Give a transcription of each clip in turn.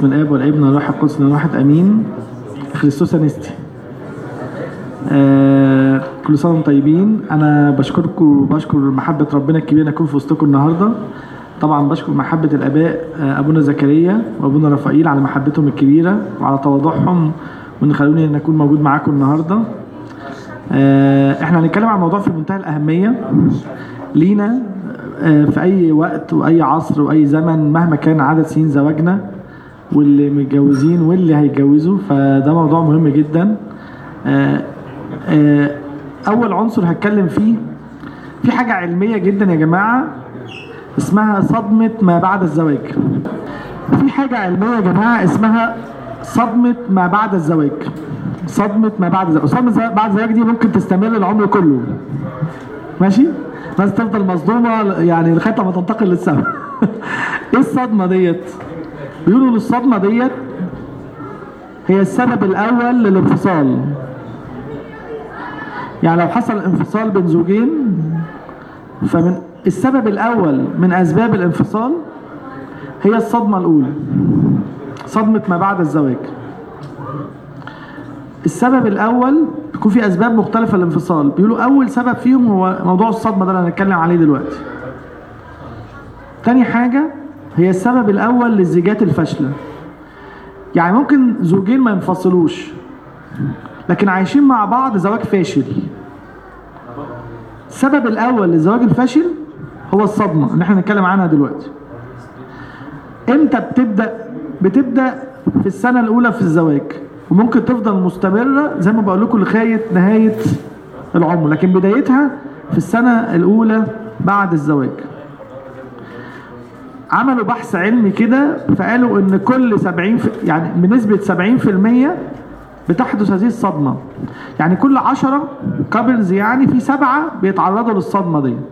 باسم الاب والابن والروح القدس واحد امين خريستوس انستي آه كل سنه وانتم طيبين انا بشكركم وبشكر محبه ربنا الكبيره ان اكون في وسطكم النهارده طبعا بشكر محبه الاباء آه ابونا زكريا وابونا رفائيل على محبتهم الكبيره وعلى تواضعهم وان خلوني ان اكون موجود معاكم النهارده آه احنا هنتكلم عن موضوع في منتهى الاهميه لينا آه، في اي وقت واي عصر واي زمن مهما كان عدد سنين زواجنا واللي متجوزين واللي هيتجوزوا فده موضوع مهم جدا آه، آه، اول عنصر هتكلم فيه في حاجه علميه جدا يا جماعه اسمها صدمه ما بعد الزواج في حاجه علميه يا جماعه اسمها صدمه ما بعد الزواج صدمه ما بعد الزواج صدمه بعد الزواج دي ممكن تستمر العمر كله ماشي ناس تفضل مصدومه يعني لغايه لما تنتقل للسما ايه الصدمه ديت بيقولوا ان الصدمه ديت هي السبب الاول للانفصال يعني لو حصل انفصال بين زوجين فمن السبب الاول من اسباب الانفصال هي الصدمه الاولى صدمه ما بعد الزواج السبب الاول بيكون في اسباب مختلفه للانفصال بيقولوا اول سبب فيهم هو موضوع الصدمه ده اللي هنتكلم عليه دلوقتي تاني حاجه هي السبب الاول للزيجات الفاشله يعني ممكن زوجين ما ينفصلوش لكن عايشين مع بعض زواج فاشل السبب الاول للزواج الفاشل هو الصدمه اللي احنا هنتكلم عنها دلوقتي امتى بتبدا بتبدا في السنه الاولى في الزواج وممكن تفضل مستمره زي ما بقول لكم لغايه نهايه العمر لكن بدايتها في السنه الاولى بعد الزواج عملوا بحث علمي كده فقالوا ان كل 70 في يعني بنسبه 70% بتحدث هذه الصدمه يعني كل 10 كابلز يعني في سبعه بيتعرضوا للصدمه دي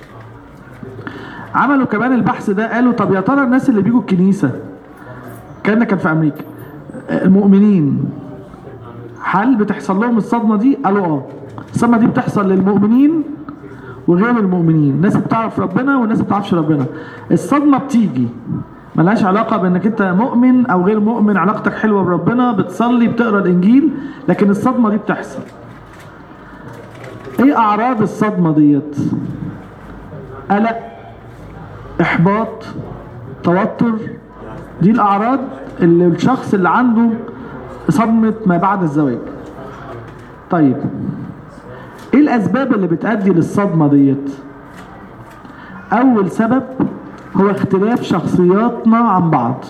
عملوا كمان البحث ده قالوا طب يا ترى الناس اللي بيجوا الكنيسه كان كان في امريكا المؤمنين هل بتحصل لهم الصدمه دي قالوا اه الصدمه دي بتحصل للمؤمنين وغير المؤمنين الناس اللي بتعرف ربنا والناس اللي بتعرفش ربنا الصدمه بتيجي ملهاش علاقة بانك انت مؤمن او غير مؤمن علاقتك حلوة بربنا بتصلي بتقرا الانجيل لكن الصدمة دي بتحصل ايه اعراض الصدمة ديت قلق احباط توتر دي الاعراض اللي الشخص اللي عنده صدمة ما بعد الزواج طيب ايه الاسباب اللي بتؤدي للصدمة ديت اول سبب هو اختلاف شخصياتنا عن بعض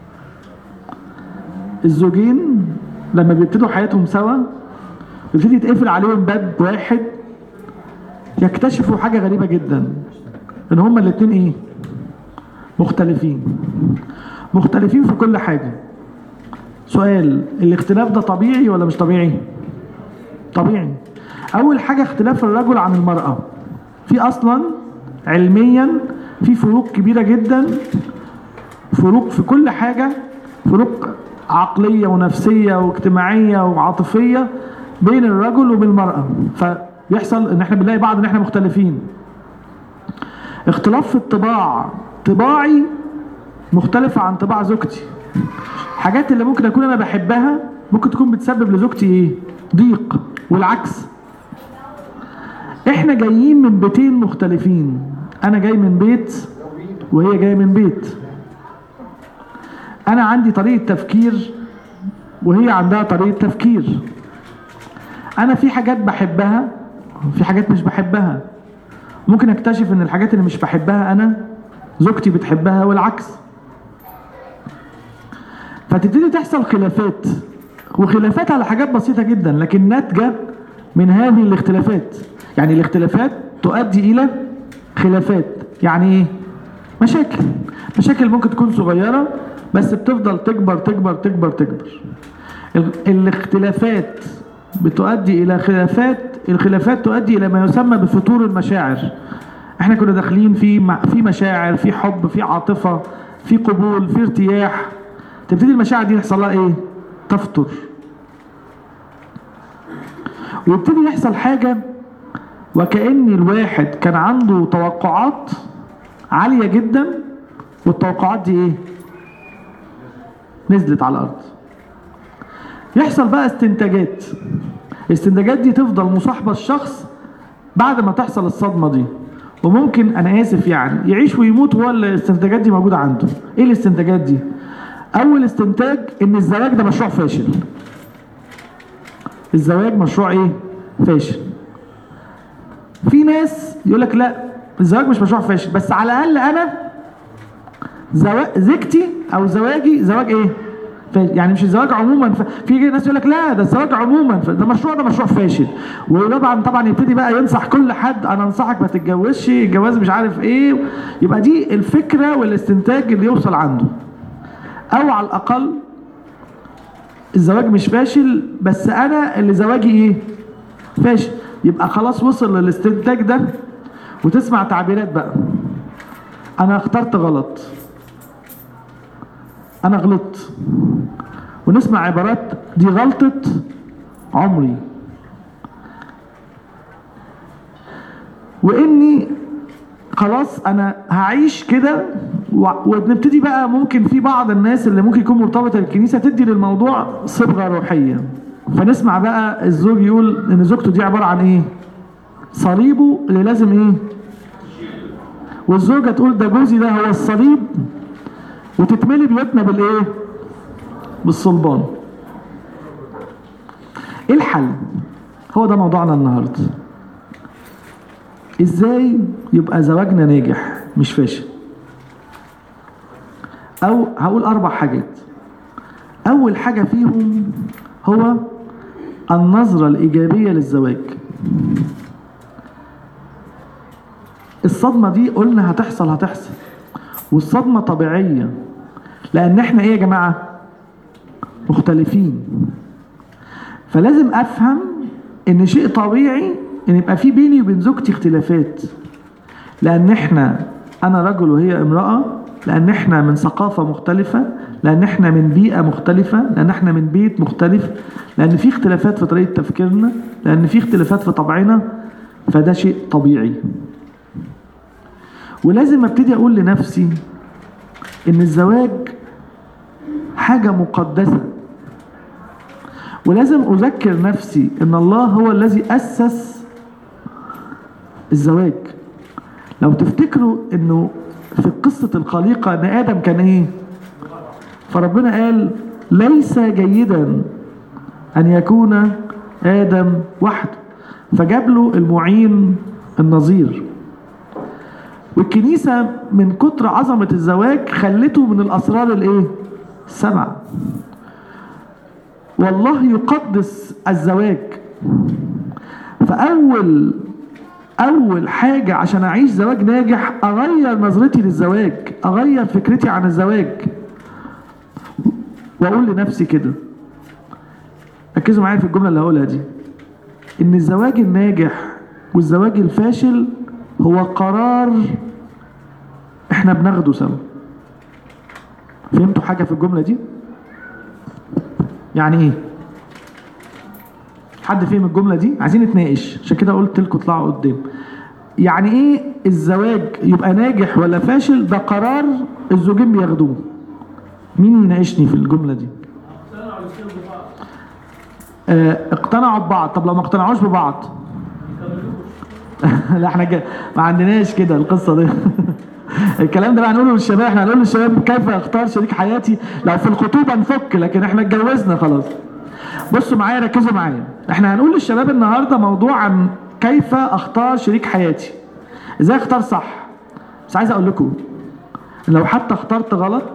الزوجين لما بيبتدوا حياتهم سوا بيبتدي يتقفل عليهم باب واحد يكتشفوا حاجة غريبة جدا ان هما الاتنين ايه مختلفين مختلفين في كل حاجة سؤال الاختلاف ده طبيعي ولا مش طبيعي طبيعي اول حاجة اختلاف الرجل عن المرأة في اصلا علميا في فروق كبيرة جدا فروق في كل حاجة فروق عقلية ونفسية واجتماعية وعاطفية بين الرجل وبين المرأة فبيحصل ان احنا بنلاقي بعض ان احنا مختلفين اختلاف في الطباع طباعي مختلفة عن طباع زوجتي حاجات اللي ممكن اكون انا بحبها ممكن تكون بتسبب لزوجتي ايه ضيق والعكس احنا جايين من بيتين مختلفين انا جاي من بيت وهي جايه من بيت انا عندي طريقه تفكير وهي عندها طريقه تفكير انا في حاجات بحبها وفي حاجات مش بحبها ممكن اكتشف ان الحاجات اللي مش بحبها انا زوجتي بتحبها والعكس فتبتدي تحصل خلافات وخلافات على حاجات بسيطه جدا لكن ناتجه من هذه الاختلافات يعني الاختلافات تؤدي الى خلافات يعني ايه مشاكل مشاكل ممكن تكون صغيره بس بتفضل تكبر تكبر تكبر تكبر ال- الاختلافات بتؤدي الى خلافات الخلافات تؤدي الى ما يسمى بفتور المشاعر احنا كنا داخلين في م- في مشاعر في حب في عاطفه في قبول في ارتياح تبتدي المشاعر دي يحصل لها ايه تفتر ويبتدي يحصل حاجه وكأن الواحد كان عنده توقعات عالية جدا والتوقعات دي ايه نزلت على الارض يحصل بقى استنتاجات الاستنتاجات دي تفضل مصاحبه الشخص بعد ما تحصل الصدمه دي وممكن انا اسف يعني يعيش ويموت وهو الاستنتاجات دي موجوده عنده ايه الاستنتاجات دي اول استنتاج ان الزواج ده مشروع فاشل الزواج مشروع ايه فاشل في ناس يقول لك لا الزواج مش مشروع فاشل بس على الاقل انا زوا... زوجتي او زواجي زواج ايه فاشل. يعني مش الزواج عموما ف... في ناس يقول لك لا ده الزواج عموما ف... ده مشروع ده مشروع فاشل وطبعا طبعا يبتدي بقى ينصح كل حد انا انصحك ما تتجوزش الجواز مش عارف ايه يبقى دي الفكره والاستنتاج اللي يوصل عنده او على الاقل الزواج مش فاشل بس انا اللي زواجي ايه فاشل يبقى خلاص وصل للاستنتاج ده وتسمع تعبيرات بقى انا اخترت غلط انا غلطت ونسمع عبارات دي غلطة عمري واني خلاص انا هعيش كده و- ونبتدي بقى ممكن في بعض الناس اللي ممكن يكون مرتبطه بالكنيسه تدي للموضوع صبغه روحيه فنسمع بقى الزوج يقول ان زوجته دي عباره عن ايه صليبه اللي لازم ايه والزوجه تقول ده جوزي ده هو الصليب وتتملي بيوتنا بالايه بالصلبان ايه الحل هو ده موضوعنا النهارده ازاي يبقى زواجنا ناجح مش فاشل او هقول اربع حاجات اول حاجه فيهم هو النظره الايجابيه للزواج الصدمه دي قلنا هتحصل هتحصل والصدمه طبيعيه لان احنا ايه يا جماعه مختلفين فلازم افهم ان شيء طبيعي ان يبقى في بيني وبين زوجتي اختلافات لان احنا انا رجل وهي امراه لان احنا من ثقافه مختلفه لان احنا من بيئه مختلفه لان احنا من بيت مختلف لان في اختلافات في طريقه تفكيرنا لان في اختلافات في طبعنا فده شيء طبيعي ولازم ابتدي اقول لنفسي ان الزواج حاجه مقدسه ولازم اذكر نفسي ان الله هو الذي اسس الزواج لو تفتكروا انه في قصة الخليقة ان ادم كان ايه فربنا قال ليس جيدا ان يكون ادم وحده فجاب له المعين النظير والكنيسة من كتر عظمة الزواج خلته من الاسرار الايه السبعة والله يقدس الزواج فأول أول حاجة عشان أعيش زواج ناجح أغير نظرتي للزواج أغير فكرتي عن الزواج وأقول لنفسي كده ركزوا معايا في الجملة اللي هقولها دي إن الزواج الناجح والزواج الفاشل هو قرار إحنا بناخده سوا فهمتوا حاجة في الجملة دي؟ يعني ايه حد فهم الجمله دي عايزين نتناقش عشان كده قلت لكم اطلعوا قدام يعني ايه الزواج يبقى ناجح ولا فاشل ده قرار الزوجين بياخدوه مين يناقشني في الجمله دي آه اقتنعوا ببعض طب لو ما اقتنعوش ببعض لا احنا جا... ما عندناش كده القصه دي الكلام ده بقى هنقوله للشباب احنا هنقول للشباب كيف اختار شريك حياتي لو في الخطوبه نفك لكن احنا اتجوزنا خلاص بصوا معايا ركزوا معايا احنا هنقول للشباب النهارده موضوع عن كيف اختار شريك حياتي ازاي اختار صح بس عايز اقول لكم لو حتى اخترت غلط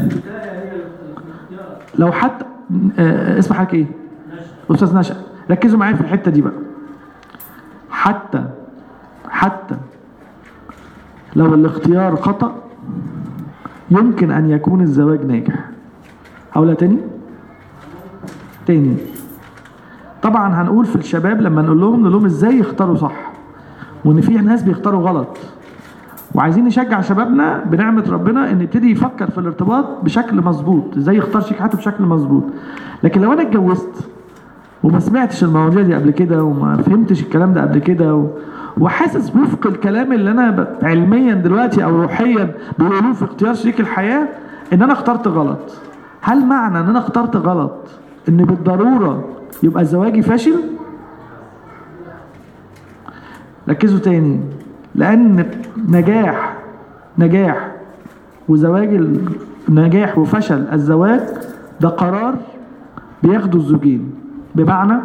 لو حتى اه اسم حضرتك ايه استاذ نشأ ركزوا معايا في الحته دي بقى حتى حتى لو الاختيار خطأ يمكن أن يكون الزواج ناجح هقولها تاني تاني طبعا هنقول في الشباب لما نقول لهم نقول لهم ازاي يختاروا صح وان في ناس بيختاروا غلط وعايزين نشجع شبابنا بنعمة ربنا ان يبتدي يفكر في الارتباط بشكل مظبوط ازاي يختار شريك حياته بشكل مظبوط لكن لو انا اتجوزت وما سمعتش المواضيع دي قبل كده وما فهمتش الكلام ده قبل كده و... وحاسس وفق الكلام اللي انا ب... علميا دلوقتي او روحيا بيقولوه في اختيار شريك الحياه ان انا اخترت غلط هل معنى ان انا اخترت غلط ان بالضروره يبقى زواجي فاشل ركزوا تاني لان نجاح نجاح وزواج ال- نجاح وفشل الزواج ده قرار بياخده الزوجين بمعنى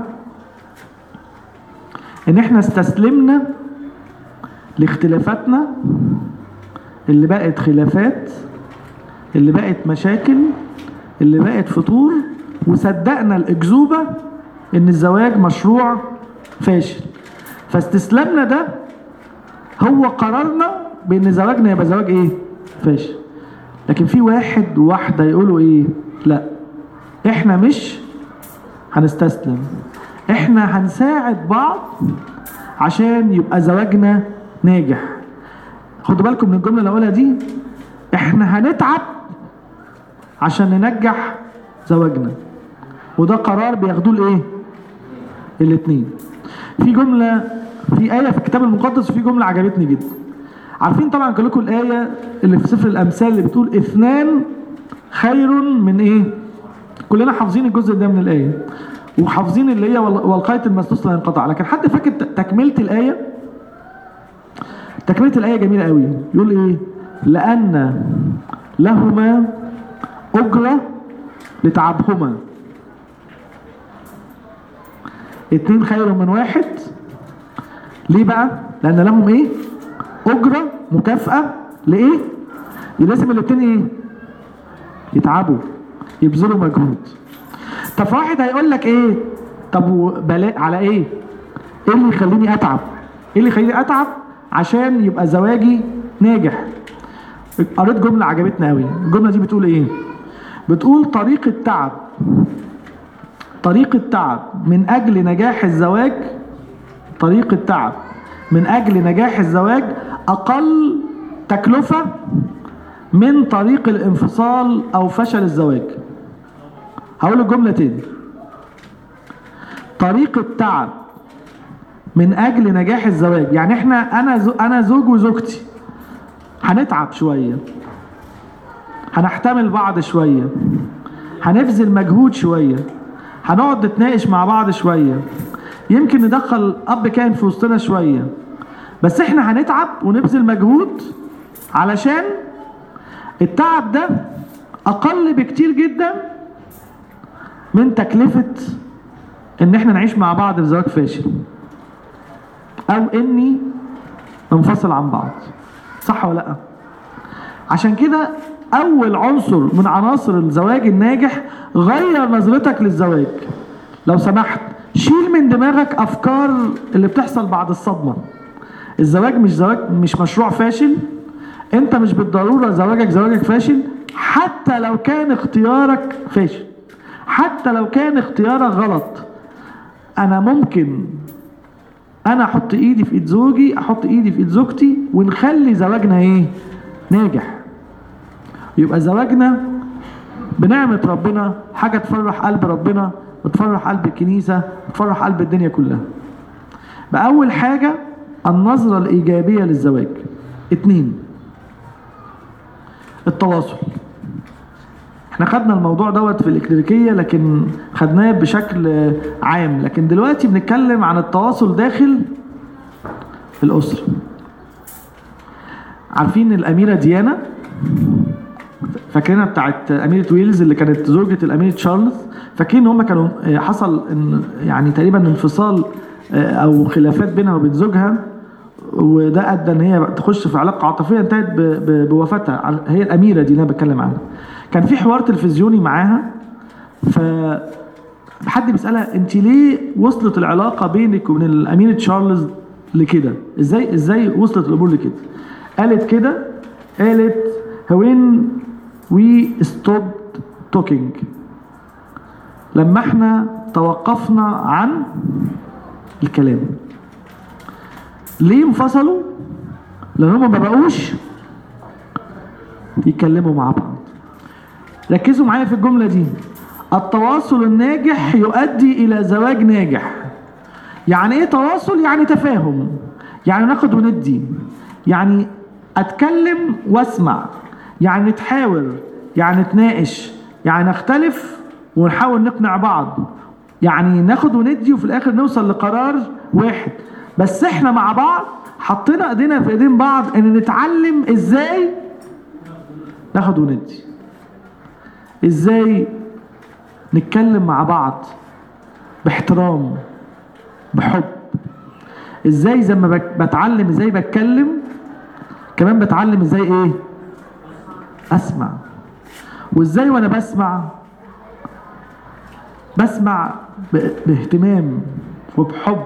ان احنا استسلمنا لاختلافاتنا اللي بقت خلافات اللي بقت مشاكل اللي بقت فطور وصدقنا الأكذوبة إن الزواج مشروع فاشل فاستسلامنا ده هو قرارنا بإن زواجنا يبقى زواج إيه؟ فاشل لكن في واحد وواحدة يقولوا إيه؟ لا إحنا مش هنستسلم إحنا هنساعد بعض عشان يبقى زواجنا ناجح خدوا بالكم من الجملة اللي هقولها دي احنا هنتعب عشان ننجح زواجنا وده قرار بياخدوه الايه الاتنين في جملة في آية في الكتاب المقدس وفي جملة عجبتني جدا عارفين طبعا كلكم الآية اللي في سفر الأمثال اللي بتقول اثنان خير من ايه كلنا حافظين الجزء ده من الآية وحافظين اللي هي وال- والقاية المسلوس لا ينقطع لكن حد فاكر ت- تكملة الآية تكملة الآية جميلة قوي يقول إيه لأن لهما أجرة لتعبهما اتنين خير من واحد ليه بقى لأن لهم إيه أجرة مكافأة لإيه لازم الاتنين إيه يتعبوا يبذلوا مجهود طب واحد هيقول لك ايه طب وبلا على ايه ايه اللي يخليني اتعب ايه اللي يخليني اتعب عشان يبقى زواجي ناجح قريت جمله عجبتني قوي الجمله دي بتقول ايه بتقول طريق التعب طريق التعب من اجل نجاح الزواج طريق التعب من اجل نجاح الزواج اقل تكلفه من طريق الانفصال او فشل الزواج هقول الجمله تاني طريق التعب من اجل نجاح الزواج يعني احنا انا زو انا زوج وزوجتي هنتعب شويه هنحتمل بعض شويه هنبذل مجهود شويه هنقعد نتناقش مع بعض شويه يمكن ندخل اب كان في وسطنا شويه بس احنا هنتعب ونبذل مجهود علشان التعب ده اقل بكتير جدا من تكلفة ان احنا نعيش مع بعض في زواج فاشل او اني ننفصل عن بعض صح ولا لا عشان كده اول عنصر من عناصر الزواج الناجح غير نظرتك للزواج لو سمحت شيل من دماغك افكار اللي بتحصل بعد الصدمة الزواج مش زواج مش مشروع فاشل انت مش بالضرورة زواجك زواجك فاشل حتى لو كان اختيارك فاشل حتى لو كان اختيارك غلط انا ممكن انا احط ايدي في ايد زوجي احط ايدي في ايد زوجتي ونخلي زواجنا ايه ناجح يبقى زواجنا بنعمة ربنا حاجة تفرح قلب ربنا وتفرح قلب الكنيسة وتفرح قلب الدنيا كلها بأول حاجة النظرة الإيجابية للزواج اتنين التواصل احنا خدنا الموضوع دوت في الإكليريكية لكن خدناه بشكل عام لكن دلوقتي بنتكلم عن التواصل داخل الأسرة عارفين الأميرة ديانا فاكرينها بتاعت أميرة ويلز اللي كانت زوجة الأمير تشارلز فاكرين ان هم كانوا آه، حصل ان يعني تقريبا انفصال آه، او خلافات بينها وبين زوجها وده ادى ان هي تخش في علاقه عاطفيه انتهت ب- ب- بوفاتها عن- هي الاميره دي اللي انا بتكلم عنها كان في حوار تلفزيوني معاها ف حد بيسالها انت ليه وصلت العلاقه بينك وبين الامير تشارلز لكده ازاي ازاي وصلت الامور لكده قالت كده قالت when we stopped talking لما احنا توقفنا عن الكلام ليه انفصلوا لان هم ما بقوش يتكلموا مع بعض ركزوا معايا في الجمله دي التواصل الناجح يؤدي الى زواج ناجح يعني ايه تواصل يعني تفاهم يعني ناخد وندي يعني اتكلم واسمع يعني نتحاور يعني نتناقش يعني نختلف ونحاول نقنع بعض يعني ناخد وندي وفي الاخر نوصل لقرار واحد بس احنا مع بعض حطينا ايدينا في ايدين بعض ان نتعلم ازاي ناخد وندي ازاي نتكلم مع بعض باحترام بحب ازاي زي ما بك- بتعلم ازاي بتكلم كمان بتعلم ازاي ايه اسمع وازاي وانا بسمع بسمع ب- باهتمام وبحب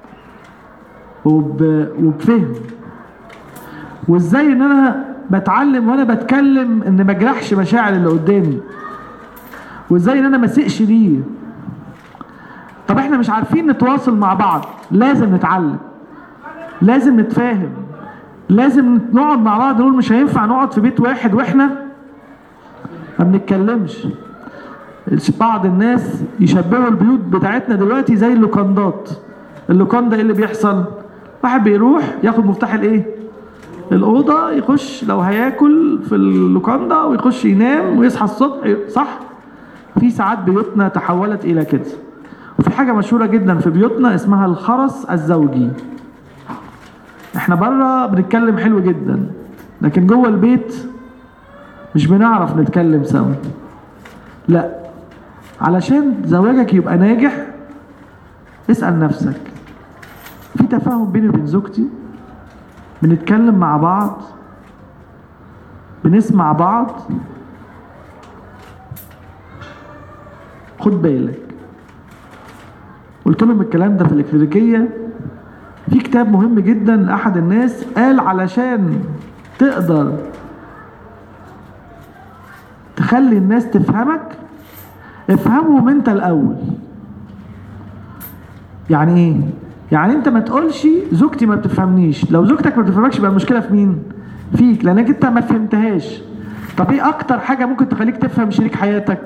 وب... وبفهم وازاي ان انا بتعلم وانا بتكلم ان ما اجرحش مشاعر اللي قدامي وازاي ان انا ما اسقش ليه طب احنا مش عارفين نتواصل مع بعض لازم نتعلم لازم نتفاهم لازم نقعد مع بعض نقول مش هينفع نقعد في بيت واحد واحنا ما بنتكلمش بعض الناس يشبهوا البيوت بتاعتنا دلوقتي زي اللوكاندات اللوكاندا ايه اللي بيحصل واحد بيروح ياخد مفتاح الايه الاوضه يخش لو هياكل في اللوكاندا ويخش ينام ويصحى الصبح صح في ساعات بيوتنا تحولت الى كده وفي حاجه مشهوره جدا في بيوتنا اسمها الخرس الزوجي احنا بره بنتكلم حلو جدا لكن جوه البيت مش بنعرف نتكلم سوا لا علشان زواجك يبقى ناجح اسأل نفسك في تفاهم بيني وبين زوجتي بنتكلم مع بعض بنسمع بعض خد بالك قلت لهم الكلام ده في الإكليريكية في كتاب مهم جدا لأحد الناس قال علشان تقدر تخلي الناس تفهمك افهمهم انت الاول يعني ايه يعني انت ما تقولش زوجتي ما بتفهمنيش لو زوجتك ما بتفهمكش يبقى المشكله في مين فيك لانك انت ما فهمتهاش طب ايه اكتر حاجه ممكن تخليك تفهم شريك حياتك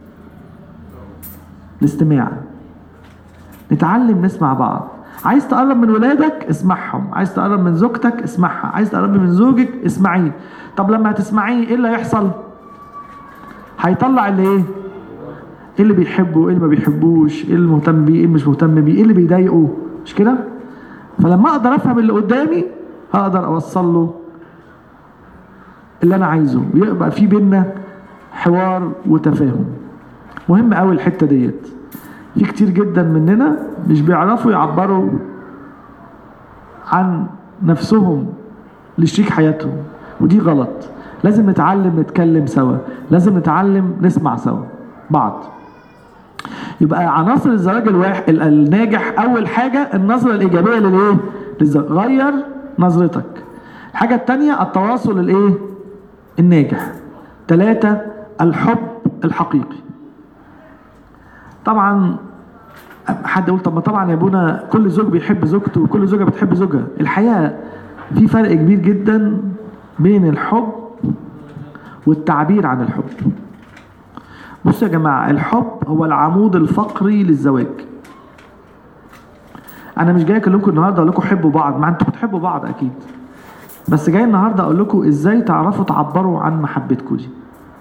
الاستماع نتعلم نسمع بعض عايز تقرب من ولادك اسمعهم عايز تقرب من زوجتك اسمعها عايز تقرب من زوجك اسمعيه طب لما هتسمعيه ايه اللي هيحصل هيطلع اللي ايه ايه اللي بيحبه ايه اللي ما بيحبوش ايه اللي مهتم بيه ايه اللي مش مهتم بيه ايه اللي بيضايقه مش كده فلما اقدر افهم اللي قدامي هقدر اوصل له اللي انا عايزه ويبقى في بينا حوار وتفاهم مهم قوي الحته ديت في كتير جدا مننا مش بيعرفوا يعبروا عن نفسهم لشريك حياتهم ودي غلط لازم نتعلم نتكلم سوا لازم نتعلم نسمع سوا بعض يبقى عناصر الزواج الواحد ال- الناجح اول حاجه النظره الايجابيه للايه للزواج غير نظرتك الحاجه الثانيه التواصل الايه الناجح ثلاثة الحب الحقيقي طبعا حد يقول طب ما طبعا يا ابونا كل زوج بيحب زوجته وكل زوجه بتحب زوجها الحقيقه في فرق كبير جدا بين الحب والتعبير عن الحب بصوا يا جماعه الحب هو العمود الفقري للزواج انا مش جاي اكلمكم النهارده اقول لكم حبوا بعض ما انتوا بتحبوا بعض اكيد بس جاي النهارده اقول لكم ازاي تعرفوا تعبروا عن محبتكم دي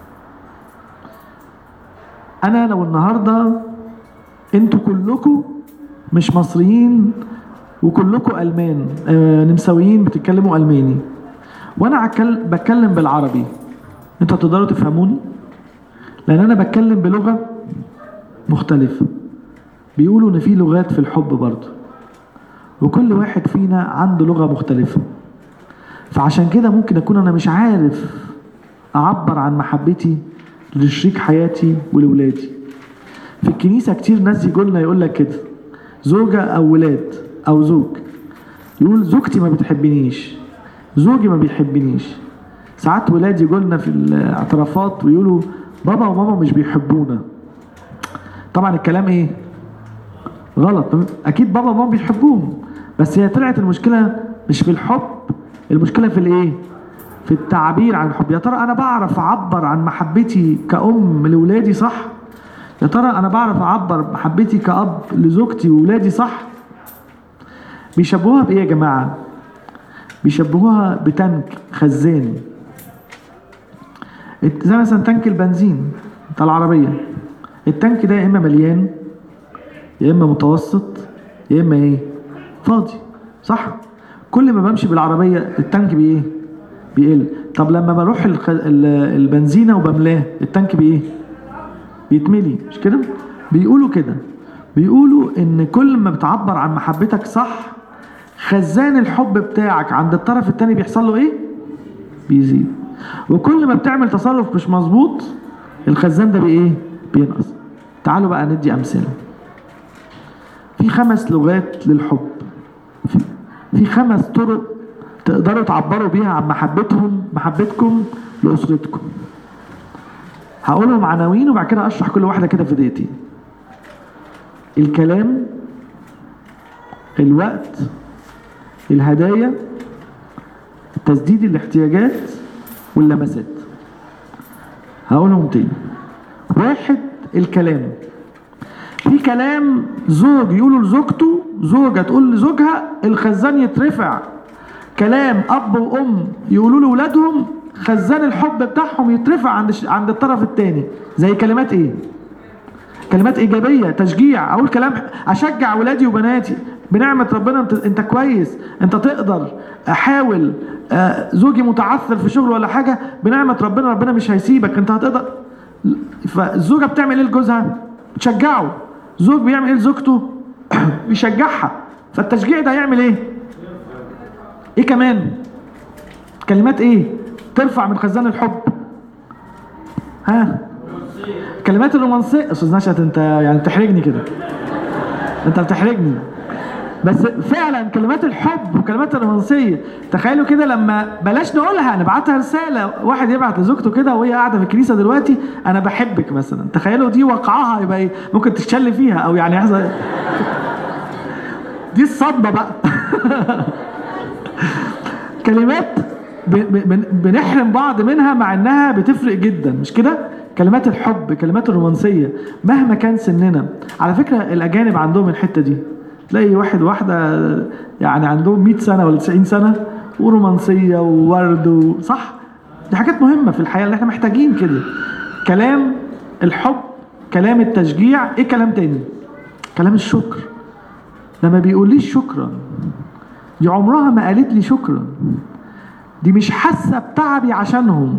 انا لو النهارده انتوا كلكم مش مصريين وكلكم المان آه نمساويين بتتكلموا الماني وانا عكل بتكلم بالعربي انتوا تقدروا تفهموني لان انا بتكلم بلغه مختلفه بيقولوا ان في لغات في الحب برضه وكل واحد فينا عنده لغه مختلفه فعشان كده ممكن اكون انا مش عارف اعبر عن محبتي لشريك حياتي ولولادي في الكنيسه كتير ناس يجوا لنا يقول لك كده زوجه او ولاد او زوج يقول زوجتي ما بتحبنيش زوجي ما بيحبنيش ساعات ولاد يجوا لنا في الاعترافات ويقولوا بابا وماما مش بيحبونا طبعا الكلام ايه غلط اكيد بابا وماما بيحبوهم بس هي طلعت المشكله مش في الحب المشكله في الايه في التعبير عن الحب يا ترى انا بعرف اعبر عن محبتي كأم لولادي صح يا ترى انا بعرف اعبر محبتي كأب لزوجتي وولادي صح بيشبهوها بايه يا جماعه بيشبهوها بتانك خزان زي مثلا تانك البنزين بتاع العربيه التانك ده يا اما مليان يا اما متوسط يا اما ايه فاضي صح كل ما بمشي بالعربيه التانك بايه بيقل طب لما بروح الخ... ال- البنزينه وبملاه التانك بايه بيتملي مش كده بيقولوا كده بيقولوا ان كل ما بتعبر عن محبتك صح خزان الحب بتاعك عند الطرف التاني بيحصل له ايه بيزيد وكل ما بتعمل تصرف مش مظبوط الخزان ده بايه بينقص تعالوا بقى ندي امثله في خمس لغات للحب في, في خمس طرق تقدروا تعبروا بيها عن محبتهم محبتكم لاسرتكم هقولهم عناوين وبعد كده اشرح كل واحده كده في دقيقتين الكلام الوقت الهدايا تسديد الاحتياجات واللمسات هقولهم تاني واحد الكلام في كلام زوج يقوله لزوجته زوجة تقول لزوجها الخزان يترفع كلام أب وأم يقولوا لأولادهم خزان الحب بتاعهم يترفع عند الش- عند الطرف الثاني زي كلمات إيه؟ كلمات إيجابية تشجيع أقول كلام أشجع ولادي وبناتي بنعمة ربنا أنت, انت كويس أنت تقدر أحاول آه، زوجي متعثر في شغل ولا حاجة بنعمة ربنا ربنا مش هيسيبك أنت هتقدر فالزوجة بتعمل إيه لجوزها؟ تشجعه زوج بيعمل إيه لزوجته؟ بيشجعها فالتشجيع ده هيعمل إيه؟ إيه كمان؟ كلمات إيه؟ ترفع من خزان الحب ها؟ كلمات الرومانسية استاذ نشأت انت يعني بتحرجني كده انت بتحرجني بس فعلا كلمات الحب وكلمات الرومانسية تخيلوا كده لما بلاش نقولها نبعتها رسالة واحد يبعت لزوجته كده وهي قاعدة في الكنيسة دلوقتي انا بحبك مثلا تخيلوا دي وقعها يبقى ايه ممكن تتشل فيها او يعني يحصل دي الصدمة بقى كلمات ب- ب- بن- بنحرم بعض منها مع انها بتفرق جدا مش كده كلمات الحب كلمات الرومانسيه مهما كان سننا على فكره الاجانب عندهم الحته دي تلاقي واحد واحده يعني عندهم 100 سنه ولا 90 سنه ورومانسيه وورد و- صح دي حاجات مهمه في الحياه اللي احنا محتاجين كده كلام الحب كلام التشجيع ايه كلام تاني كلام الشكر لما بيقوليش شكرا دي عمرها ما قالت لي شكرا دي مش حاسه بتعبي عشانهم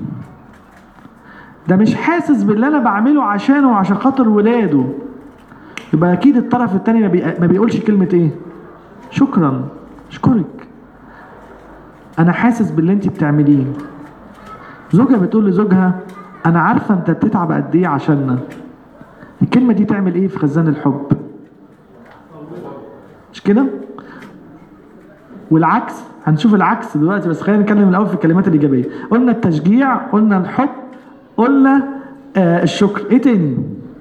ده مش حاسس باللي انا بعمله عشانه وعشان خاطر ولاده يبقى اكيد الطرف التاني ما, بي... ما بيقولش كلمه ايه شكرا اشكرك انا حاسس باللي انت بتعمليه زوجها بتقول لزوجها انا عارفه انت بتتعب قد ايه عشاننا الكلمه دي تعمل ايه في خزان الحب مش كده والعكس هنشوف العكس دلوقتي بس خلينا نتكلم الاول في الكلمات الايجابيه قلنا التشجيع قلنا الحب قلنا آه الشكر ايه تاني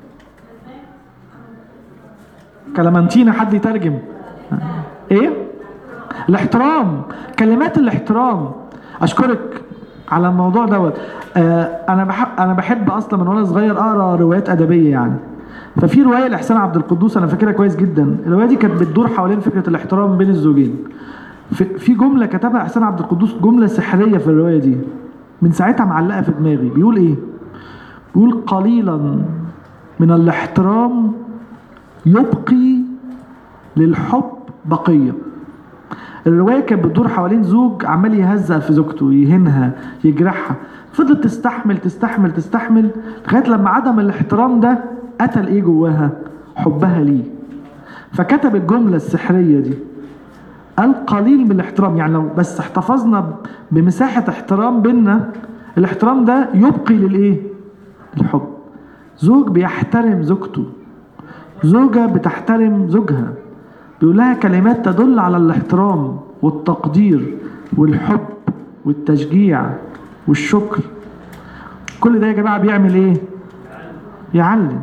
كلامنتينا حد يترجم ايه الاحترام كلمات الاحترام اشكرك على الموضوع دوت آه انا بحب انا بحب اصلا من وانا صغير اقرا روايات ادبيه يعني ففي روايه لاحسان عبد القدوس انا فاكرها كويس جدا الروايه دي كانت بتدور حوالين فكره الاحترام بين الزوجين في, في جمله كتبها احسان عبد القدوس جمله سحريه في الروايه دي من ساعتها معلقه في دماغي بيقول ايه بيقول قليلا من الاحترام يبقي للحب بقيه الروايه كانت بتدور حوالين زوج عمال يهزأ في زوجته يهينها يجرحها فضلت تستحمل تستحمل تستحمل لغايه لما عدم الاحترام ده قتل ايه جواها حبها ليه فكتب الجمله السحريه دي قال قليل من الاحترام يعني لو بس احتفظنا بمساحه احترام بينا الاحترام ده يبقي للايه الحب زوج بيحترم زوجته زوجة بتحترم زوجها بيقول لها كلمات تدل على الاحترام والتقدير والحب والتشجيع والشكر كل ده يا جماعة بيعمل ايه يعلم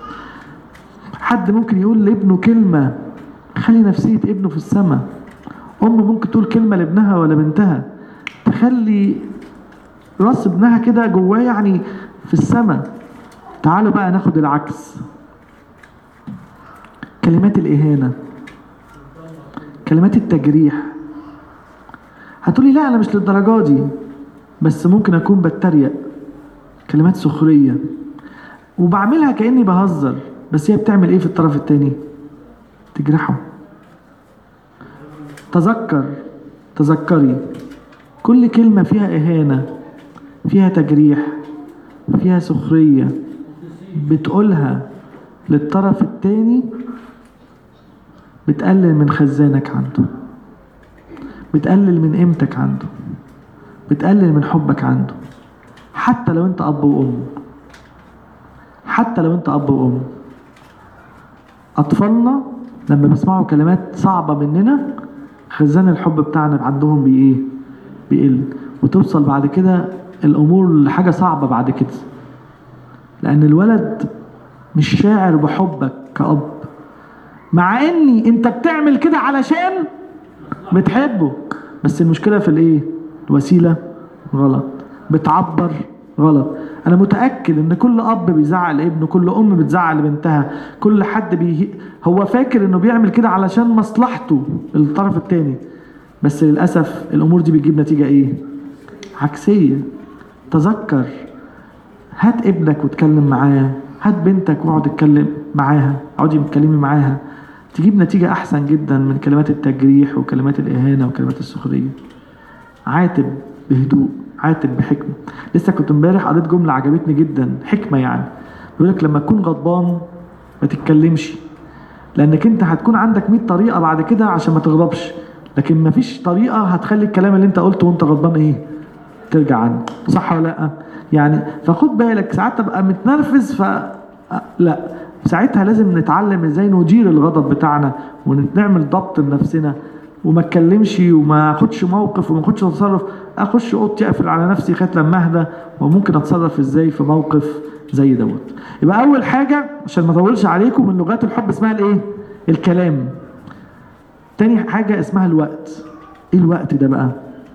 حد ممكن يقول لابنه كلمة خلي نفسية ابنه في السماء أم ممكن تقول كلمة لابنها ولا بنتها تخلي راس ابنها كده جواه يعني في السماء تعالوا بقى ناخد العكس كلمات الإهانة كلمات التجريح هتقولي لا أنا مش للدرجة دي بس ممكن أكون بتريق كلمات سخرية وبعملها كاني بهزر بس هي بتعمل ايه في الطرف التاني تجرحه تذكر تذكري كل كلمة فيها إهانة فيها تجريح فيها سخرية بتقولها للطرف التاني بتقلل من خزانك عنده بتقلل من قيمتك عنده بتقلل من حبك عنده حتى لو انت اب وام حتى لو انت اب وام اطفالنا لما بيسمعوا كلمات صعبه مننا خزان الحب بتاعنا عندهم بايه بيقل وتوصل بعد كده الامور لحاجه صعبه بعد كده لان الولد مش شاعر بحبك كأب مع اني انت بتعمل كده علشان بتحبه بس المشكله في الايه الوسيله غلط بتعبر غلط انا متاكد ان كل اب بيزعق لابنه كل ام بتزعق لبنتها كل حد بي هو فاكر انه بيعمل كده علشان مصلحته الطرف التاني بس للاسف الامور دي بتجيب نتيجه ايه عكسيه تذكر هات ابنك واتكلم معاه هات بنتك واقعد اتكلم معاها اقعدي اتكلمي معاها تجيب نتيجة أحسن جدا من كلمات التجريح وكلمات الإهانة وكلمات السخرية عاتب بهدوء عاتب بحكمة لسه كنت امبارح قريت جملة عجبتني جدا حكمة يعني بيقول لك لما تكون غضبان ما تتكلمش لأنك أنت هتكون عندك 100 طريقة بعد كده عشان ما تغضبش لكن ما فيش طريقة هتخلي الكلام اللي أنت قلته وأنت غضبان إيه ترجع عنه صح ولا لأ يعني فخد بالك ساعات تبقى متنرفز ف لا ساعتها لازم نتعلم ازاي ندير الغضب بتاعنا ونعمل ضبط لنفسنا وما اتكلمش وما اخدش موقف وما اخدش تصرف اخش اوضتي اقفل على نفسي لغايه لما اهدى وممكن اتصرف ازاي في موقف زي دوت يبقى اول حاجه عشان ما اطولش عليكم من لغات الحب اسمها الايه الكلام تاني حاجه اسمها الوقت ايه الوقت ده بقى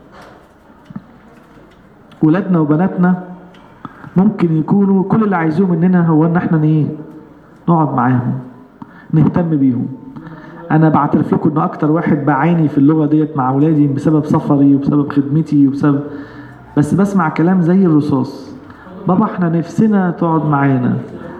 ولادنا وبناتنا ممكن يكونوا كل اللي عايزوه مننا هو ان احنا ايه نقعد معاهم نهتم بيهم انا بعترف لكم ان اكتر واحد بعاني في اللغه ديت مع اولادي بسبب سفري وبسبب خدمتي وبسبب بس بسمع كلام زي الرصاص بابا احنا نفسنا تقعد معانا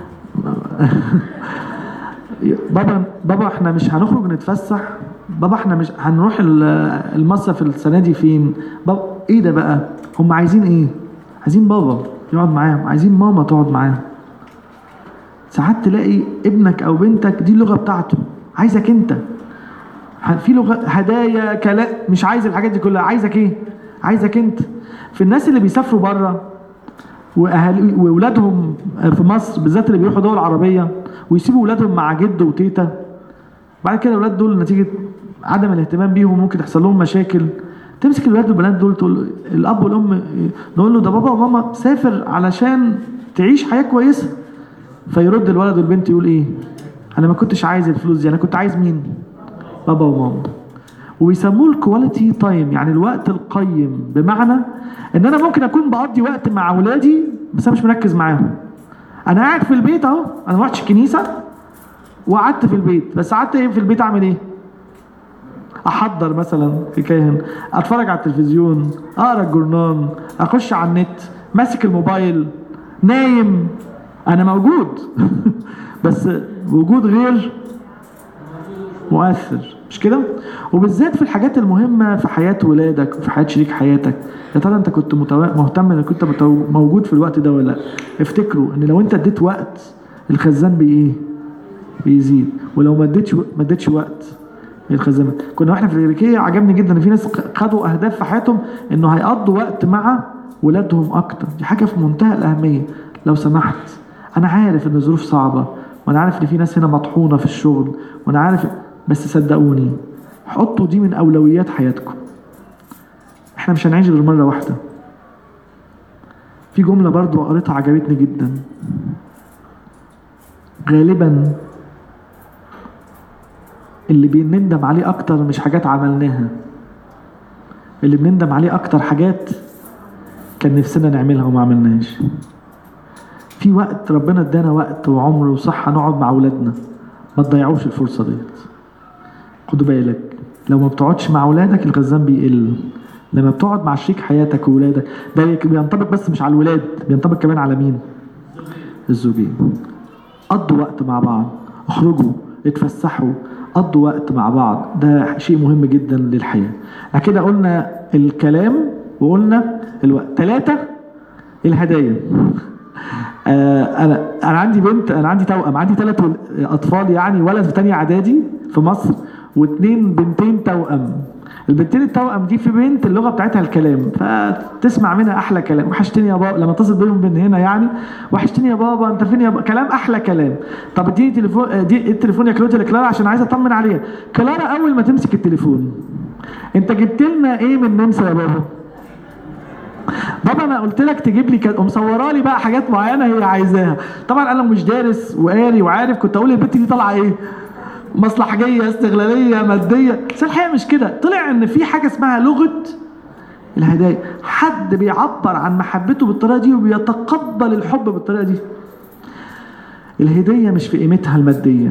بابا بابا احنا مش هنخرج نتفسح بابا احنا مش هنروح المصيف السنه دي فين بابا ايه ده بقى هم عايزين ايه عايزين بابا يقعد معاهم عايزين ماما تقعد معاهم ساعات تلاقي ابنك او بنتك دي اللغه بتاعته عايزك انت في لغه هدايا كلام مش عايز الحاجات دي كلها عايزك ايه عايزك انت في الناس اللي بيسافروا بره واهالي واولادهم في مصر بالذات اللي بيروحوا دول عربيه ويسيبوا اولادهم مع جد وتيتا بعد كده الاولاد دول نتيجه عدم الاهتمام بيهم ممكن تحصل لهم مشاكل تمسك الولاد والبنات دول تقول الاب والام نقول له ده بابا وماما سافر علشان تعيش حياه كويسه فيرد الولد والبنت يقول ايه انا ما كنتش عايز الفلوس دي انا كنت عايز مين بابا وماما ويسموه الكواليتي تايم يعني الوقت القيم بمعنى ان انا ممكن اكون بقضي وقت مع اولادي بس انا مش مركز معاهم انا قاعد في البيت اهو انا ما رحتش الكنيسه وقعدت في البيت بس قعدت في البيت اعمل ايه احضر مثلا في كاهن اتفرج على التلفزيون اقرا الجورنال اخش على النت ماسك الموبايل نايم انا موجود بس وجود غير مؤثر مش كده وبالذات في الحاجات المهمة في حياة ولادك وفي حياة شريك حياتك يا ترى انت كنت متو... مهتم انك كنت متو... موجود في الوقت ده ولا لا افتكروا ان لو انت اديت وقت الخزان بي ايه بيزيد ولو ما اديتش ما اديتش وقت الخزان كنا واحنا في الامريكيه عجبني جدا ان في ناس خدوا اهداف في حياتهم انه هيقضوا وقت مع ولادهم اكتر دي حاجه في منتهى الاهميه لو سمحت انا عارف ان الظروف صعبه وانا عارف ان في ناس هنا مطحونه في الشغل وانا عارف بس صدقوني حطوا دي من اولويات حياتكم احنا مش هنعيش غير مره واحده في جمله برضو قريتها عجبتني جدا غالبا اللي بنندم عليه اكتر مش حاجات عملناها اللي بنندم عليه اكتر حاجات كان نفسنا نعملها وما عملناش في وقت ربنا ادانا وقت وعمر وصحة نقعد مع اولادنا ما تضيعوش الفرصة ديت خدوا بالك لو ما بتقعدش مع اولادك الخزان بيقل لما بتقعد مع شريك حياتك واولادك ده بينطبق بس مش على الولاد بينطبق كمان على مين الزوجين قضوا وقت مع بعض اخرجوا اتفسحوا قضوا وقت مع بعض ده شيء مهم جدا للحياة بعد كده قلنا الكلام وقلنا الوقت ثلاثة الهدايا آه انا انا عندي بنت انا عندي توأم عندي ثلاث اطفال يعني ولد في تانية اعدادي في مصر واثنين بنتين توأم البنتين التوأم دي في بنت اللغه بتاعتها الكلام فتسمع منها احلى كلام وحشتني يا بابا لما اتصل بيهم من هنا يعني وحشتني يا بابا انت فين يا بابا كلام احلى كلام طب اديني تليفون دي التليفون يا كلوديا لكلارا عشان عايز اطمن عليها كلارا اول ما تمسك التليفون انت جبت لنا ايه من نمسا يا بابا بابا انا قلت لك تجيب لي كده ومصوره لي بقى حاجات معينه هي عايزاها طبعا انا مش دارس وقاري وعارف كنت اقول البنت دي طالعه ايه مصلحجيه استغلاليه ماديه بس الحقيقه مش كده طلع ان في حاجه اسمها لغه الهدايا حد بيعبر عن محبته بالطريقه دي وبيتقبل الحب بالطريقه دي الهديه مش في قيمتها الماديه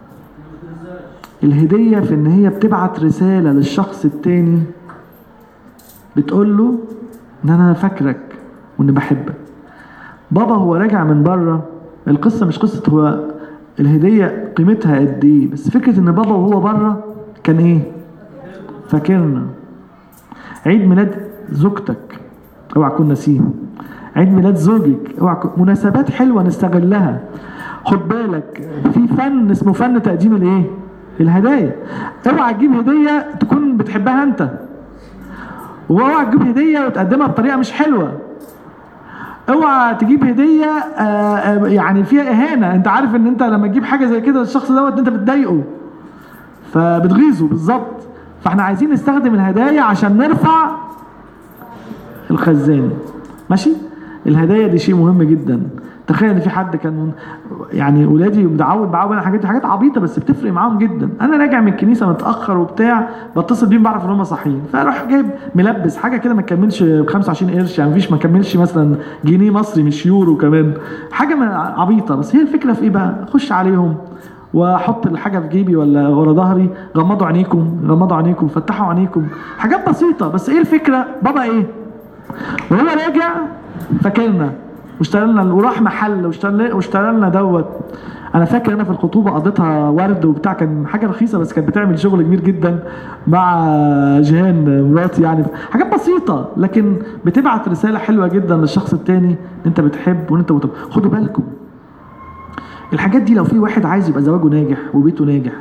الهديه في ان هي بتبعت رساله للشخص التاني بتقول له ان انا فاكرك وان بحبك بابا هو راجع من بره القصه مش قصه هو الهديه قيمتها قد ايه بس فكره ان بابا وهو بره كان ايه فاكرنا عيد ميلاد زوجتك اوعى تكون نسيه عيد ميلاد زوجك اوعى تكون- مناسبات حلوه نستغلها خد بالك في فن اسمه فن تقديم الايه الهدايا اوعى تجيب هديه تكون بتحبها انت واوعى تجيب هديه وتقدمها بطريقه مش حلوه اوعى تجيب هديه آه، آه، يعني فيها اهانه انت عارف ان انت لما تجيب حاجه زي كده للشخص دوت انت بتضايقه فبتغيظه بالظبط فاحنا عايزين نستخدم الهدايا عشان نرفع الخزان ماشي الهدايا دي شيء مهم جدا تخيل ان في حد كان من يعني ولادي متعود معاهم على حاجات حاجات عبيطه بس بتفرق معاهم جدا انا راجع من الكنيسه متاخر وبتاع بتصل بيهم بعرف ان هم صاحيين فاروح جايب ملبس حاجه كده ما تكملش ب 25 قرش يعني مفيش ما كملش مثلا جنيه مصري مش يورو كمان حاجه ما- عبيطه بس هي الفكره في ايه بقى اخش عليهم واحط الحاجه في جيبي ولا ورا ظهري غمضوا عينيكم غمضوا عينيكم فتحوا عينيكم حاجات بسيطه بس ايه الفكره بابا ايه وهو راجع فاكرنا واشترى لنا وراح محل واشترى واشترى لنا دوت انا فاكر انا في الخطوبه قضيتها ورد وبتاع كان حاجه رخيصه بس كانت بتعمل شغل كبير جدا مع جيهان مراتي يعني حاجات بسيطه لكن بتبعت رساله حلوه جدا للشخص التاني ان انت بتحب وان انت متب... خدوا بالكم الحاجات دي لو في واحد عايز يبقى زواجه ناجح وبيته ناجح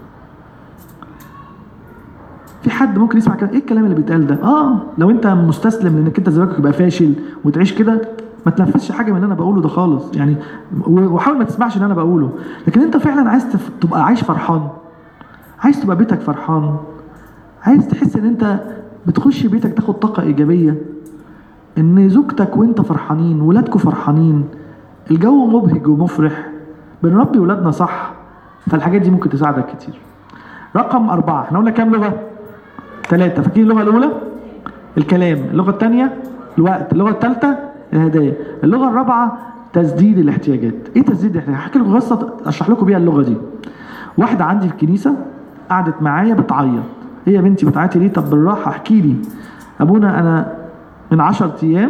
في حد ممكن يسمع كلام ايه الكلام اللي بيتقال ده اه لو انت مستسلم لانك انت زواجك يبقى فاشل وتعيش كده ما تنفذش حاجه من اللي انا بقوله ده خالص يعني و- وحاول ما تسمعش اللي انا بقوله لكن انت فعلا عايز تف- تبقى عايش فرحان عايز تبقى بيتك فرحان عايز تحس ان انت بتخش بيتك تاخد طاقه ايجابيه ان زوجتك وانت فرحانين ولادكم فرحانين الجو مبهج ومفرح بنربي ولادنا صح فالحاجات دي ممكن تساعدك كتير رقم أربعة احنا قلنا كام لغة؟ ثلاثة فاكرين اللغة الأولى؟ الكلام اللغة الثانية الوقت اللغة الثالثة الهدايا اللغة الرابعة تسديد الاحتياجات ايه تسديد الاحتياجات؟ هحكي لكم قصة اشرح لكم بيها اللغة دي واحدة عندي في الكنيسة قعدت معايا بتعيط هي يا بنتي بتعيطي ليه طب بالراحة احكي لي ابونا انا من عشر ايام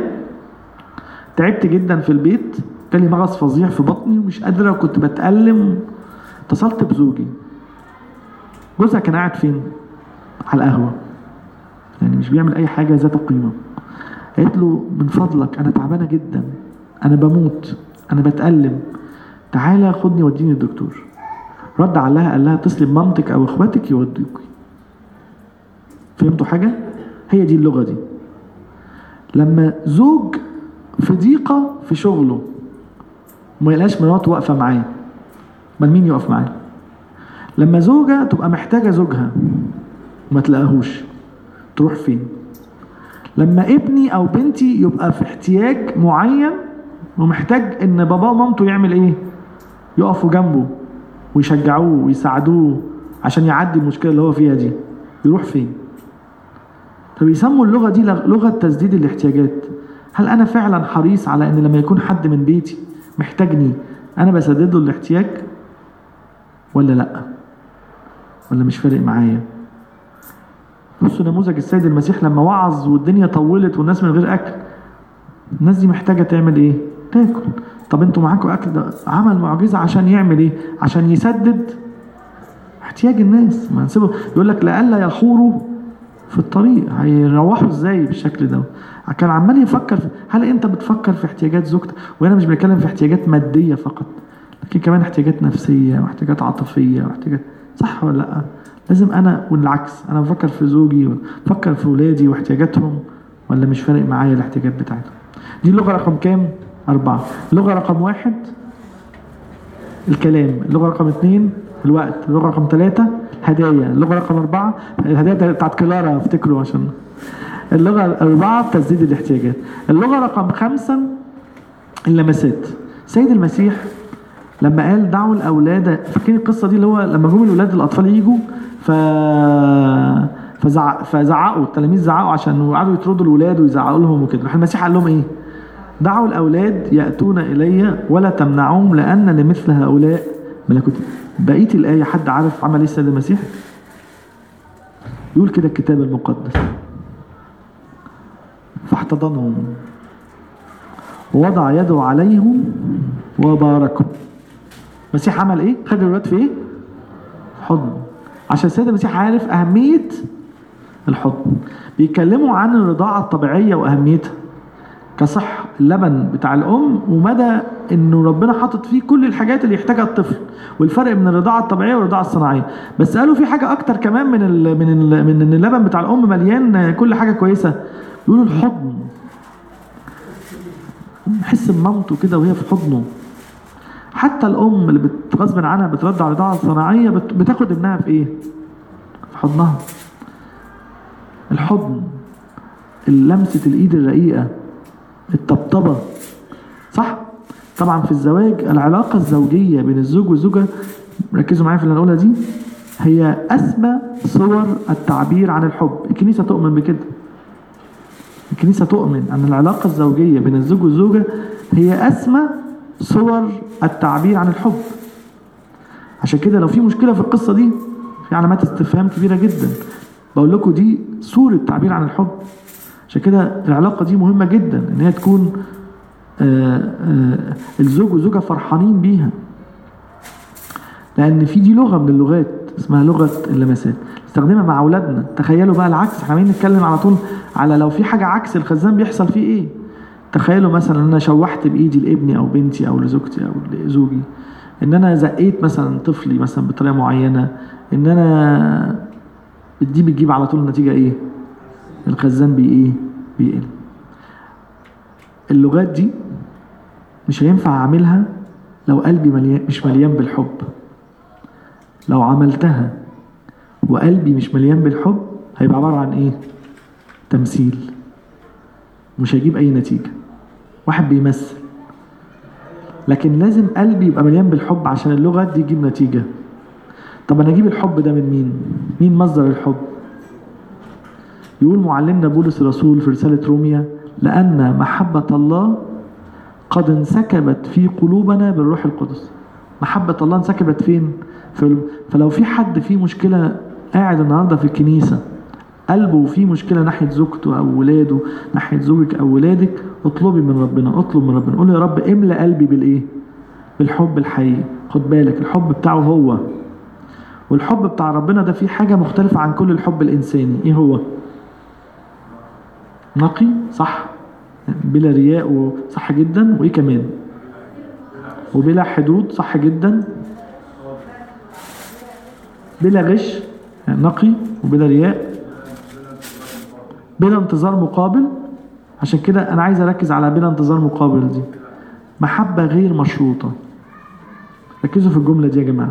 تعبت جدا في البيت جالي مغص فظيع في بطني ومش قادرة وكنت بتألم اتصلت بزوجي جوزها كان قاعد فين؟ على القهوة يعني مش بيعمل أي حاجة ذات قيمة قالت له من فضلك أنا تعبانة جدا أنا بموت أنا بتألم تعالى خدني وديني الدكتور رد عليها قال لها اتصلي بمامتك أو إخواتك يودوكي فهمتوا حاجة؟ هي دي اللغة دي لما زوج في ضيقة في شغله وما يلاقيش مراته واقفة معاه امال مين يقف معاه؟ لما زوجة تبقى محتاجة زوجها وما تلاقيهوش تروح فين لما ابني او بنتي يبقى في احتياج معين ومحتاج ان باباه ومامته يعمل ايه يقفوا جنبه ويشجعوه ويساعدوه عشان يعدي المشكله اللي هو فيها دي يروح فين فبيسموا اللغه دي لغه تسديد الاحتياجات هل انا فعلا حريص على ان لما يكون حد من بيتي محتاجني انا بسدد له الاحتياج ولا لا ولا مش فارق معايا بصوا نموذج السيد المسيح لما وعظ والدنيا طولت والناس من غير اكل الناس دي محتاجه تعمل ايه تاكل طب انتوا معاكم اكل ده عمل معجزه عشان يعمل ايه عشان يسدد احتياج الناس ما نسيبه يقول لك لئلا يخوروا في الطريق هيروحوا ازاي بالشكل ده كان عمال يفكر في هل انت بتفكر في احتياجات زوجتك وهنا مش بنتكلم في احتياجات ماديه فقط لكن كمان احتياجات نفسيه واحتياجات عاطفيه واحتياجات صح ولا لا لازم انا والعكس انا بفكر في زوجي بفكر في ولادي واحتياجاتهم ولا مش فارق معايا الاحتياجات بتاعتهم دي اللغه رقم كام أربعة اللغة رقم واحد الكلام اللغة رقم اثنين الوقت اللغة رقم ثلاثة هدايا اللغة رقم أربعة الهدايا بتاعت كلارا افتكروا عشان اللغة الأربعة تسديد الاحتياجات اللغة رقم خمسة اللمسات سيد المسيح لما قال دعوا الأولاد فاكرين القصة دي اللي هو لما جم الأولاد الأطفال يجوا ف فزع... فزعقوا التلاميذ زعقوا عشان قعدوا يطردوا الولاد ويزعقوا لهم وكده راح المسيح قال لهم ايه؟ دعوا الأولاد يأتون إلي ولا تمنعوهم لأن لمثل هؤلاء ملكوت بقية الآية حد عارف عمل إيه السيد المسيح؟ يقول كده الكتاب المقدس فاحتضنهم ووضع يده عليهم وباركهم المسيح عمل ايه؟ خد الولاد في ايه؟ حضن عشان السيد المسيح عارف أهمية الحضن بيتكلموا عن الرضاعة الطبيعية وأهميتها كصح اللبن بتاع الام ومدى انه ربنا حاطط فيه كل الحاجات اللي يحتاجها الطفل والفرق بين الرضاعه الطبيعيه والرضاعه الصناعيه بس قالوا في حاجه اكتر كمان من ال من ال من ان اللبن بتاع الام مليان كل حاجه كويسه بيقولوا الحضن يحس بمامته كده وهي في حضنه حتى الام اللي غصب عنها بترضع رضاعه صناعيه بتاخد ابنها في ايه في حضنها الحضن لمسه الايد الرقيقه الطبطبة صح؟ طبعا في الزواج العلاقة الزوجية بين الزوج والزوجة ركزوا معايا في اللي هنقولها دي هي أسمى صور التعبير عن الحب الكنيسة تؤمن بكده الكنيسة تؤمن أن العلاقة الزوجية بين الزوج والزوجة هي أسمى صور التعبير عن الحب عشان كده لو في مشكلة في القصة دي في علامات استفهام كبيرة جدا بقول لكم دي صورة تعبير عن الحب عشان كده العلاقة دي مهمة جدا ان هي تكون آآ آآ الزوج والزوجة فرحانين بيها لان في دي لغة من اللغات اسمها لغة اللمسات نستخدمها مع اولادنا تخيلوا بقى العكس احنا عمالين نتكلم على طول على لو في حاجة عكس الخزان بيحصل فيه ايه تخيلوا مثلا ان انا شوحت بايدي لابني او بنتي او لزوجتي او لزوجي ان انا زقيت مثلا طفلي مثلا بطريقه معينه ان انا دي بتجيب على طول نتيجه ايه الخزان بي ايه بيقل اللغات دي مش هينفع اعملها لو قلبي مليان مش مليان بالحب لو عملتها وقلبي مش مليان بالحب هيبقى عباره عن ايه تمثيل مش هيجيب اي نتيجه واحد بيمثل لكن لازم قلبي يبقى مليان بالحب عشان اللغات دي تجيب نتيجه طب انا اجيب الحب ده من مين مين مصدر الحب يقول معلمنا بولس الرسول في رسالة روميا لأن محبة الله قد انسكبت في قلوبنا بالروح القدس محبة الله انسكبت فين؟ في فلو في حد فيه مشكلة قاعد النهاردة في الكنيسة قلبه فيه مشكلة ناحية زوجته أو ولاده ناحية زوجك أو ولادك اطلبي من ربنا اطلب من ربنا قول يا رب املأ قلبي بالإيه؟ بالحب الحقيقي خد بالك الحب بتاعه هو والحب بتاع ربنا ده فيه حاجة مختلفة عن كل الحب الإنساني إيه هو؟ نقي صح بلا رياء صح جدا وايه كمان وبلا حدود صح جدا بلا غش يعني نقي وبلا رياء بلا انتظار مقابل عشان كده انا عايز اركز على بلا انتظار مقابل دي محبة غير مشروطة ركزوا في الجملة دي يا جماعة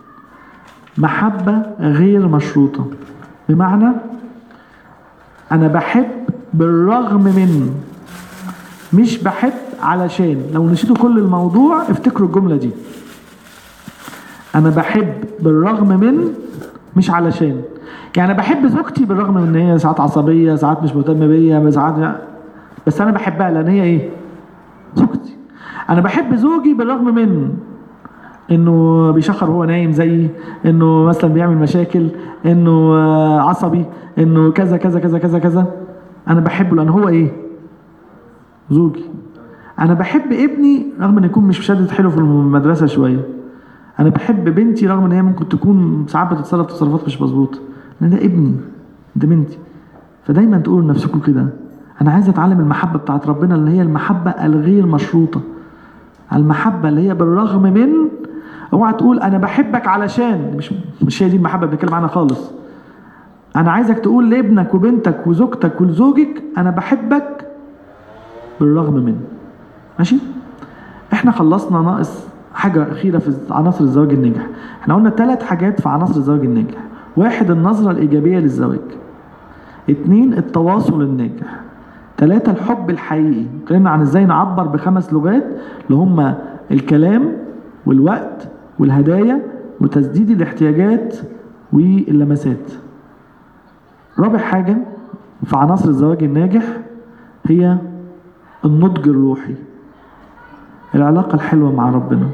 محبة غير مشروطة بمعنى أنا بحب بالرغم من مش بحب علشان لو نسيتوا كل الموضوع افتكروا الجملة دي أنا بحب بالرغم من مش علشان يعني بحب زوجتي بالرغم من ان هي ساعات عصبية ساعات مش مهتمة بيا ساعات بس أنا بحبها لأن هي إيه؟ زوجتي أنا بحب زوجي بالرغم من انه بيشخر وهو نايم زيي انه مثلا بيعمل مشاكل انه عصبي انه كذا كذا كذا كذا كذا انا بحبه لان هو ايه زوجي انا بحب ابني رغم ان يكون مش شادد حلو في المدرسه شويه انا بحب بنتي رغم ان هي ممكن تكون ساعات بتتصرف تصرفات مش مظبوطه لان ده ابني ده بنتي فدايما تقولوا لنفسكم كده انا عايز اتعلم المحبه بتاعت ربنا اللي هي المحبه الغير مشروطه المحبه اللي هي بالرغم من اوعى تقول انا بحبك علشان مش مش هي دي المحبه اللي بنتكلم عنها خالص انا عايزك تقول لابنك وبنتك وزوجتك ولزوجك انا بحبك بالرغم من ماشي احنا خلصنا ناقص حاجة أخيرة في عناصر الزواج الناجح احنا قلنا ثلاث حاجات في عناصر الزواج الناجح واحد النظرة الإيجابية للزواج اتنين التواصل الناجح ثلاثة الحب الحقيقي اتكلمنا عن ازاي نعبر بخمس لغات اللي هم الكلام والوقت والهدايا وتسديد الاحتياجات واللمسات رابع حاجة في عناصر الزواج الناجح هي النضج الروحي العلاقة الحلوة مع ربنا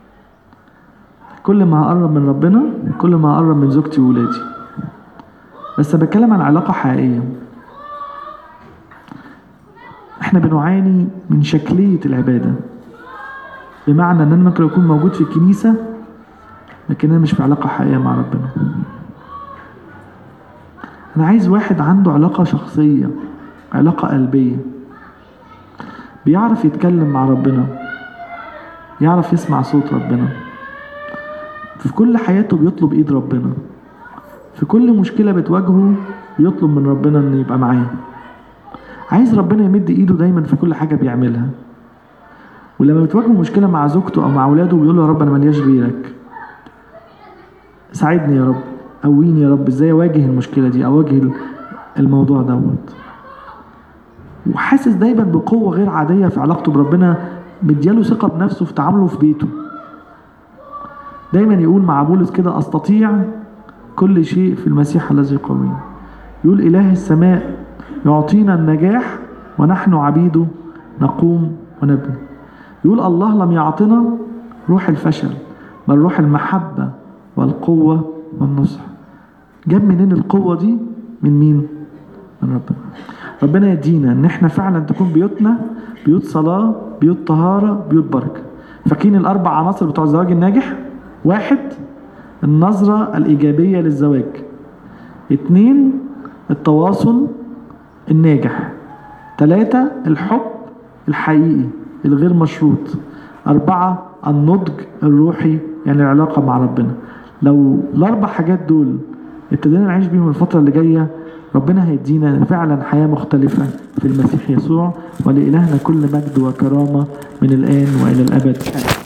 كل ما هقرب من ربنا كل ما هقرب من زوجتي وولادي بس بتكلم عن علاقة حقيقية احنا بنعاني من شكلية العبادة بمعنى ان انا ممكن اكون موجود في الكنيسة لكن انا مش في علاقة حقيقية مع ربنا انا عايز واحد عنده علاقة شخصية علاقة قلبية بيعرف يتكلم مع ربنا يعرف يسمع صوت ربنا في كل حياته بيطلب ايد ربنا في كل مشكلة بتواجهه بيطلب من ربنا ان يبقى معاه عايز ربنا يمد ايده دايما في كل حاجة بيعملها ولما بتواجهه مشكلة مع زوجته او مع اولاده بيقول له يا رب انا ملياش غيرك ساعدني يا رب قويني يا رب ازاي اواجه المشكلة دي اواجه الموضوع دوت وحاسس دايما بقوة غير عادية في علاقته بربنا مدياله ثقة بنفسه في تعامله في بيته دايما يقول مع بولس كده أستطيع كل شيء في المسيح الذي يقويني يقول إله السماء يعطينا النجاح ونحن عبيده نقوم ونبني يقول الله لم يعطنا روح الفشل بل روح المحبة والقوة والنصح جاب منين القوة دي من مين من ربنا ربنا يدينا ان احنا فعلا تكون بيوتنا بيوت صلاة بيوت طهارة بيوت بركة فاكرين الاربع عناصر بتوع الزواج الناجح واحد النظرة الإيجابية للزواج اتنين التواصل الناجح تلاتة الحب الحقيقي الغير مشروط أربعة النضج الروحي يعني العلاقة مع ربنا لو الأربع حاجات دول ابتدينا نعيش بيهم الفترة اللي جاية ربنا هيدينا فعلا حياة مختلفة في المسيح يسوع ولإلهنا كل مجد وكرامة من الآن وإلى الأبد آمين